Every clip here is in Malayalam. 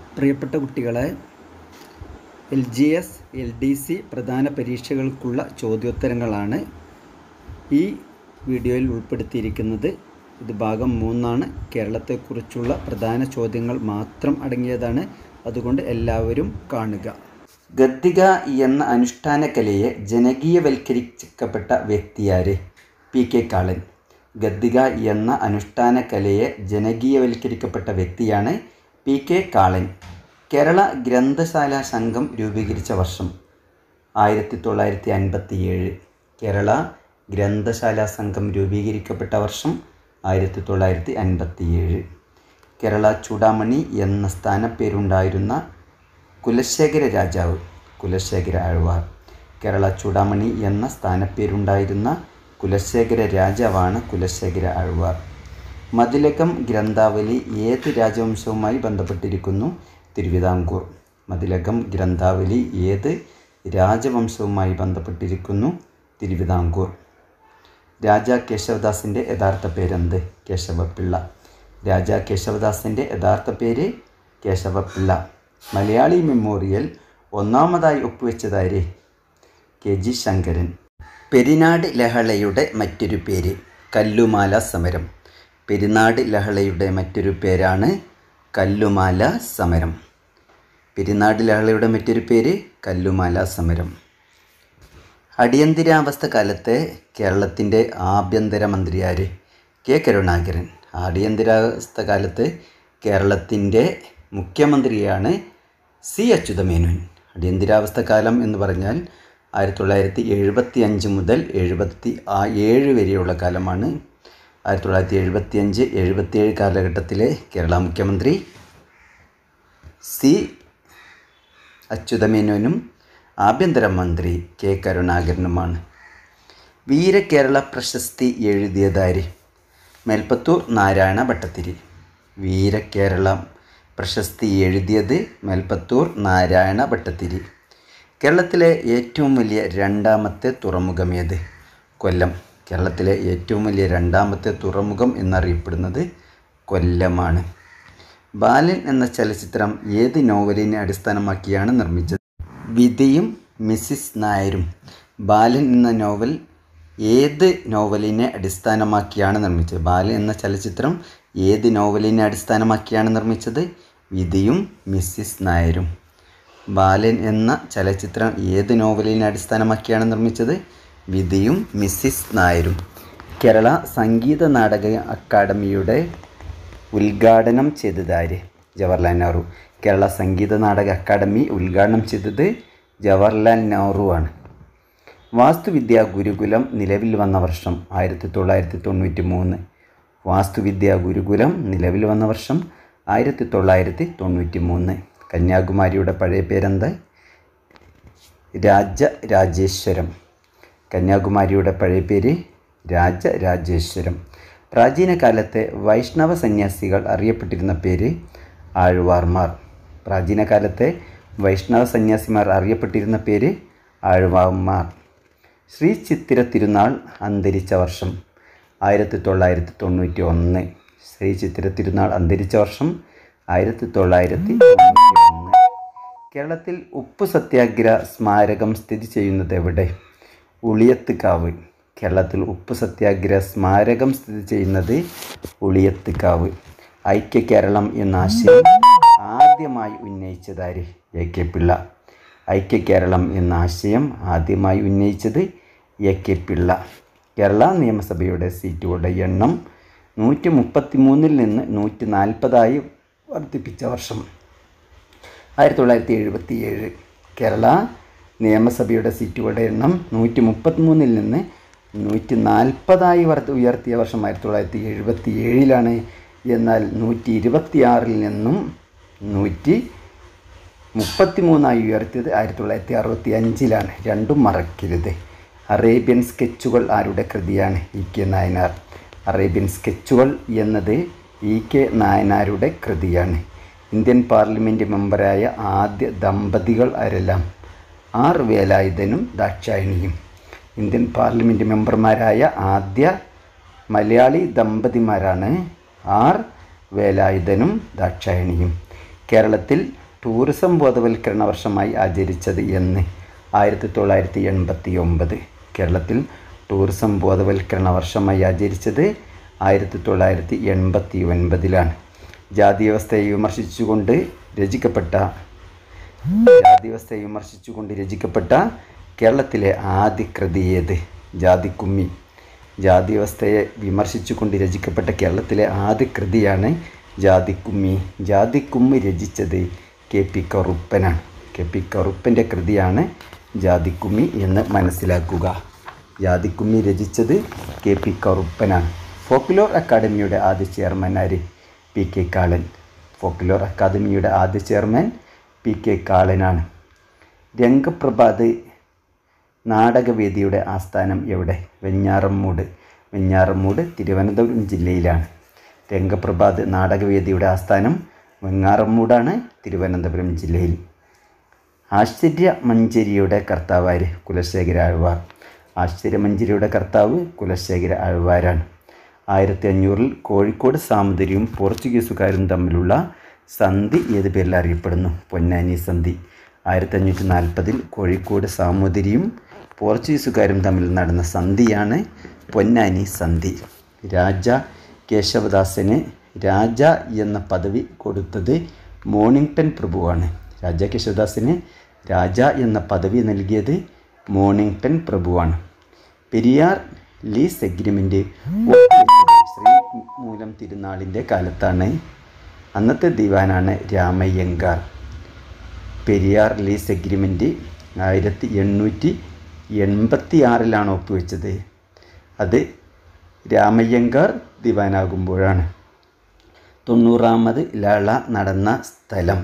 പ്രിയപ്പെട്ട കുട്ടികളെ L G S L D C പ്രധാന പരീക്ഷകൾക്കുള്ള ചോദ്യോത്തരങ്ങളാണ് ഈ വീഡിയോയിൽ ഉൾപ്പെടുത്തിയിരിക്കുന്നത് ഇത് ഭാഗം മൂന്നാണ് കേരളത്തെക്കുറിച്ചുള്ള പ്രധാന ചോദ്യങ്ങൾ മാത്രം അടങ്ങിയതാണ് അതുകൊണ്ട് എല്ലാവരും കാണുക ഗദ്ദിക എന്ന അനുഷ്ഠാന കലയെ ജനകീയവൽക്കരിക്കപ്പെട്ട വ്യക്തിയാര് പി കെ കാളൻ ഗദ്ദിക എന്ന അനുഷ്ഠാന കലയെ ജനകീയവൽക്കരിക്കപ്പെട്ട വ്യക്തിയാണ് പി കെ കാളൻ കേരള ഗ്രന്ഥശാല സംഘം രൂപീകരിച്ച വർഷം ആയിരത്തി തൊള്ളായിരത്തി അൻപത്തി ഏഴ് കേരള ഗ്രന്ഥശാല സംഘം രൂപീകരിക്കപ്പെട്ട വർഷം ആയിരത്തി തൊള്ളായിരത്തി അൻപത്തി ഏഴ് കേരള ചൂടാമണി എന്ന സ്ഥാനപ്പേരുണ്ടായിരുന്ന കുലശേഖര രാജാവ് കുലശേഖര ആഴ്വാർ കേരള ചൂടാമണി എന്ന സ്ഥാനപ്പേരുണ്ടായിരുന്ന കുലശേഖര രാജാവാണ് കുലശേഖര ആഴ്വാർ മതിലകം ഗ്രന്ഥാവലി ഏത് രാജവംശവുമായി ബന്ധപ്പെട്ടിരിക്കുന്നു തിരുവിതാംകൂർ മതിലകം ഗ്രന്ഥാവലി ഏത് രാജവംശവുമായി ബന്ധപ്പെട്ടിരിക്കുന്നു തിരുവിതാംകൂർ രാജ കേശവദാസിൻ്റെ യഥാർത്ഥ പേരെന്ത് കേശവപിള്ള രാജ കേശവദാസിൻ്റെ യഥാർത്ഥ പേര് കേശവപിള്ള മലയാളി മെമ്മോറിയൽ ഒന്നാമതായി ഒപ്പുവെച്ചതാര് കെ ജി ശങ്കരൻ പെരിനാട് ലഹളയുടെ മറ്റൊരു പേര് കല്ലുമാല സമരം പെരിനാട് ലഹളയുടെ മറ്റൊരു പേരാണ് കല്ലുമാല സമരം പെരിനാട് ലഹളയുടെ മറ്റൊരു പേര് കല്ലുമാല സമരം അടിയന്തരാവസ്ഥ കാലത്തെ കേരളത്തിൻ്റെ ആഭ്യന്തരമന്ത്രി ആര് കെ കരുണാകരൻ അടിയന്തരാവസ്ഥ കാലത്ത് കേരളത്തിൻ്റെ മുഖ്യമന്ത്രിയാണ് സി അച്യുതമേനോൻ അടിയന്തരാവസ്ഥ കാലം എന്ന് പറഞ്ഞാൽ ആയിരത്തി തൊള്ളായിരത്തി എഴുപത്തി അഞ്ച് മുതൽ എഴുപത്തി ആ ഏഴ് വരെയുള്ള കാലമാണ് ആയിരത്തി തൊള്ളായിരത്തി എഴുപത്തി അഞ്ച് എഴുപത്തിയേഴ് കാലഘട്ടത്തിലെ കേരള മുഖ്യമന്ത്രി സി അച്യുതമേനോനും ആഭ്യന്തരമന്ത്രി കെ കരുണാകരനുമാണ് വീരകേരള പ്രശസ്തി എഴുതിയതാര് മേൽപ്പത്തൂർ നാരായണ ഭട്ടത്തിരി വീരകേരള പ്രശസ്തി എഴുതിയത് മേൽപ്പത്തൂർ നാരായണ ഭട്ടത്തിരി കേരളത്തിലെ ഏറ്റവും വലിയ രണ്ടാമത്തെ തുറമുഖം ഏത് കൊല്ലം കേരളത്തിലെ ഏറ്റവും വലിയ രണ്ടാമത്തെ തുറമുഖം എന്നറിയപ്പെടുന്നത് കൊല്ലമാണ് ബാലൻ എന്ന ചലച്ചിത്രം ഏത് നോവലിനെ അടിസ്ഥാനമാക്കിയാണ് നിർമ്മിച്ചത് വിധിയും മിസ്സിസ് നായരും ബാലൻ എന്ന നോവൽ ഏത് നോവലിനെ അടിസ്ഥാനമാക്കിയാണ് നിർമ്മിച്ചത് ബാലൻ എന്ന ചലച്ചിത്രം ഏത് നോവലിനെ അടിസ്ഥാനമാക്കിയാണ് നിർമ്മിച്ചത് വിധിയും മിസ്സിസ് നായരും ബാലൻ എന്ന ചലച്ചിത്രം ഏത് നോവലിനെ അടിസ്ഥാനമാക്കിയാണ് നിർമ്മിച്ചത് വിധിയും മിസ്സിസ് നായരും കേരള സംഗീത നാടക അക്കാദമിയുടെ ഉദ്ഘാടനം ചെയ്തതാര് ജവഹർലാൽ നെഹ്റു കേരള സംഗീത നാടക അക്കാദമി ഉദ്ഘാടനം ചെയ്തത് ജവഹർലാൽ നെഹ്റു ആണ് വാസ്തുവിദ്യാ ഗുരുകുലം നിലവിൽ വന്ന വർഷം ആയിരത്തി തൊള്ളായിരത്തി തൊണ്ണൂറ്റി മൂന്ന് വാസ്തുവിദ്യാ ഗുരുകുലം നിലവിൽ വന്ന വർഷം ആയിരത്തി തൊള്ളായിരത്തി തൊണ്ണൂറ്റി മൂന്ന് കന്യാകുമാരിയുടെ പഴയ പേരെന്ത് രാജ രാജേശ്വരം കന്യാകുമാരിയുടെ പഴയ പേര് രാജരാജേശ്വരം പ്രാചീന കാലത്തെ വൈഷ്ണവ സന്യാസികൾ അറിയപ്പെട്ടിരുന്ന പേര് ആഴ്വാർമാർ പ്രാചീന കാലത്തെ വൈഷ്ണവ സന്യാസിമാർ അറിയപ്പെട്ടിരുന്ന പേര് ആഴ്വാർമാർ ശ്രീ ചിത്തിര തിരുനാൾ അന്തരിച്ച വർഷം ആയിരത്തി തൊള്ളായിരത്തി തൊണ്ണൂറ്റി ഒന്ന് ശ്രീ ചിത്തിര തിരുനാൾ അന്തരിച്ച വർഷം ആയിരത്തി തൊള്ളായിരത്തി തൊണ്ണൂറ്റി ഒന്ന് കേരളത്തിൽ ഉപ്പ് സത്യാഗ്രഹ സ്മാരകം സ്ഥിതി ചെയ്യുന്നത് എവിടെ ഉളിയത്തുകാവ് കേരളത്തിൽ ഉപ്പ് സത്യാഗ്രഹ സ്മാരകം സ്ഥിതി ചെയ്യുന്നത് ഉളിയത്തുകാവ് ഐക്യ കേരളം എന്ന ആശയം ആദ്യമായി ഉന്നയിച്ചതാര് എ കെ പിള്ള ഐക്യ കേരളം എന്ന ആശയം ആദ്യമായി ഉന്നയിച്ചത് എ കെ പിള്ള കേരള നിയമസഭയുടെ സീറ്റുകളുടെ എണ്ണം നൂറ്റി മുപ്പത്തി മൂന്നിൽ നിന്ന് നൂറ്റി നാൽപ്പതായി വർദ്ധിപ്പിച്ച വർഷം ആയിരത്തി തൊള്ളായിരത്തി എഴുപത്തി ഏഴ് കേരള നിയമസഭയുടെ സീറ്റുകളുടെ എണ്ണം നൂറ്റി മുപ്പത്തിമൂന്നിൽ നിന്ന് നൂറ്റി നാൽപ്പതായി വർദ്ധ ഉയർത്തിയ വർഷം ആയിരത്തി തൊള്ളായിരത്തി എഴുപത്തി ഏഴിലാണ് എന്നാൽ നൂറ്റി ഇരുപത്തിയാറിൽ നിന്നും നൂറ്റി മുപ്പത്തി മൂന്നായി ഉയർത്തിയത് ആയിരത്തി തൊള്ളായിരത്തി അറുപത്തി അഞ്ചിലാണ് രണ്ടും മറക്കരുത് അറേബ്യൻ സ്കെച്ചുകൾ ആരുടെ കൃതിയാണ് ഇ കെ നായനാർ അറേബ്യൻ സ്കെച്ചുകൾ എന്നത് ഇ കെ നായനാരുടെ കൃതിയാണ് ഇന്ത്യൻ പാർലമെൻറ്റ് മെമ്പറായ ആദ്യ ദമ്പതികൾ ആരെല്ലാം ആർ വേലായുധനും ദാക്ഷായണിയും ഇന്ത്യൻ പാർലമെൻറ്റ് മെമ്പർമാരായ ആദ്യ മലയാളി ദമ്പതിമാരാണ് ആർ വേലായുധനും ദാക്ഷായണിയും കേരളത്തിൽ ടൂറിസം ബോധവൽക്കരണ വർഷമായി ആചരിച്ചത് എന്ന് ആയിരത്തി തൊള്ളായിരത്തി എൺപത്തി ഒമ്പത് കേരളത്തിൽ ടൂറിസം ബോധവൽക്കരണ വർഷമായി ആചരിച്ചത് ആയിരത്തി തൊള്ളായിരത്തി എൺപത്തി ഒൻപതിലാണ് ജാതിവ്യവസ്ഥയെ വിമർശിച്ചുകൊണ്ട് രചിക്കപ്പെട്ട ജാതിവ്യവസ്ഥയെ വിമർശിച്ചുകൊണ്ട് രചിക്കപ്പെട്ട കേരളത്തിലെ ആദ്യ കൃതി ഏത് ജാതിക്കുമ്മി ജാതിവ്യവസ്ഥയെ വിമർശിച്ചുകൊണ്ട് രചിക്കപ്പെട്ട കേരളത്തിലെ ആദ്യ കൃതിയാണ് ജാതിക്കുമ്മി ജാതിക്കുമ്മി രചിച്ചത് കെ പി കറുപ്പനാണ് കെ പി കറുപ്പൻ്റെ കൃതിയാണ് ജാതിക്കുമ്മി എന്ന് മനസ്സിലാക്കുക ജാതിക്കുമ്മി രചിച്ചത് കെ പി കറുപ്പനാണ് ഫോക്ലോർ അക്കാദമിയുടെ ആദ്യ ചെയർമാൻ ആര് പി കെ കാളൻ ഫോക്ലോർ അക്കാദമിയുടെ ആദ്യ ചെയർമാൻ പി കെ കാളനാണ് രംഗപ്രഭാത് നാടകവേദിയുടെ ആസ്ഥാനം എവിടെ വെഞ്ഞാറമ്മൂട് വെഞ്ഞാറമ്മൂട് തിരുവനന്തപുരം ജില്ലയിലാണ് രംഗപ്രഭാത് നാടകവേദിയുടെ ആസ്ഥാനം വെങ്ങാറമ്മൂടാണ് തിരുവനന്തപുരം ജില്ലയിൽ ആശ്ചര്യ മഞ്ചരിയുടെ കർത്താവാര് കുലശേഖര ആഴ്വാർ ആശ്ചര്യമഞ്ചരിയുടെ കർത്താവ് കുലശേഖര ആഴ്വാരാണ് ആയിരത്തി അഞ്ഞൂറിൽ കോഴിക്കോട് സാമുദരിയും പോർച്ചുഗീസുകാരും തമ്മിലുള്ള സന്ധി ഏത് പേരിൽ അറിയപ്പെടുന്നു പൊന്നാനി സന്ധി ആയിരത്തി അഞ്ഞൂറ്റി നാൽപ്പതിൽ കോഴിക്കോട് സാമൂതിരിയും പോർച്ചുഗീസുകാരും തമ്മിൽ നടന്ന സന്ധിയാണ് പൊന്നാനി സന്ധി രാജ കേശവദാസന് രാജ എന്ന പദവി കൊടുത്തത് മോണിങ്ടൺ പ്രഭുവാണ് രാജ കേശവദാസന് രാജ എന്ന പദവി നൽകിയത് മോണിങ്ടൺ പ്രഭുവാണ് പെരിയാർ ലീസ് എഗ്രിമെൻ്റ് ശ്രീ മൂലം തിരുനാളിൻ്റെ കാലത്താണ് അന്നത്തെ ദിവാനാണ് രാമയ്യങ്കാർ പെരിയാർ ലീസ് എഗ്രിമെൻ്റ് ആയിരത്തി എണ്ണൂറ്റി എൺപത്തി ആറിലാണ് ഒപ്പുവെച്ചത് അത് രാമയ്യങ്കാർ ദിവാനാകുമ്പോഴാണ് തൊണ്ണൂറാമത് ലള നടന്ന സ്ഥലം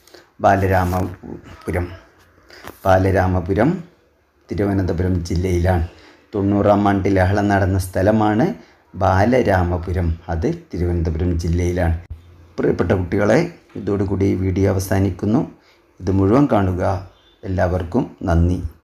ബാലരാമപുരം ബാലരാമപുരം തിരുവനന്തപുരം ജില്ലയിലാണ് തൊണ്ണൂറാം ആണ്ട് ലഹള നടന്ന സ്ഥലമാണ് ബാലരാമപുരം അത് തിരുവനന്തപുരം ജില്ലയിലാണ് പ്രിയപ്പെട്ട കുട്ടികളെ ഇതോടുകൂടി ഈ വീഡിയോ അവസാനിക്കുന്നു ഇത് മുഴുവൻ കാണുക എല്ലാവർക്കും നന്ദി